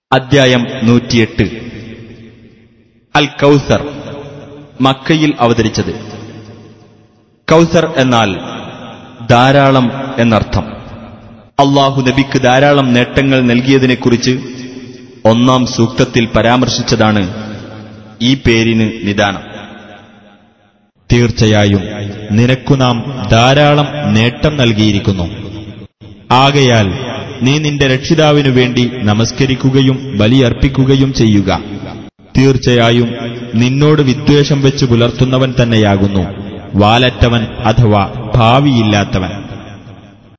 അദ്ധ്യായം നൂറ്റിയെട്ട് അൽ കൗസർ മക്കയിൽ അവതരിച്ചത് കൗസർ എന്നാൽ ധാരാളം എന്നർത്ഥം അള്ളാഹു നബിക്ക് ധാരാളം നേട്ടങ്ങൾ നൽകിയതിനെക്കുറിച്ച് ഒന്നാം സൂക്തത്തിൽ പരാമർശിച്ചതാണ് ഈ പേരിന് നിദാനം തീർച്ചയായും നിനക്കു നാം ധാരാളം നേട്ടം നൽകിയിരിക്കുന്നു ആകയാൽ നീ നിന്റെ രക്ഷിതാവിനു വേണ്ടി നമസ്കരിക്കുകയും ബലിയർപ്പിക്കുകയും ചെയ്യുക തീർച്ചയായും നിന്നോട് വിദ്വേഷം വെച്ച് പുലർത്തുന്നവൻ തന്നെയാകുന്നു വാലറ്റവൻ അഥവാ ഭാവിയില്ലാത്തവൻ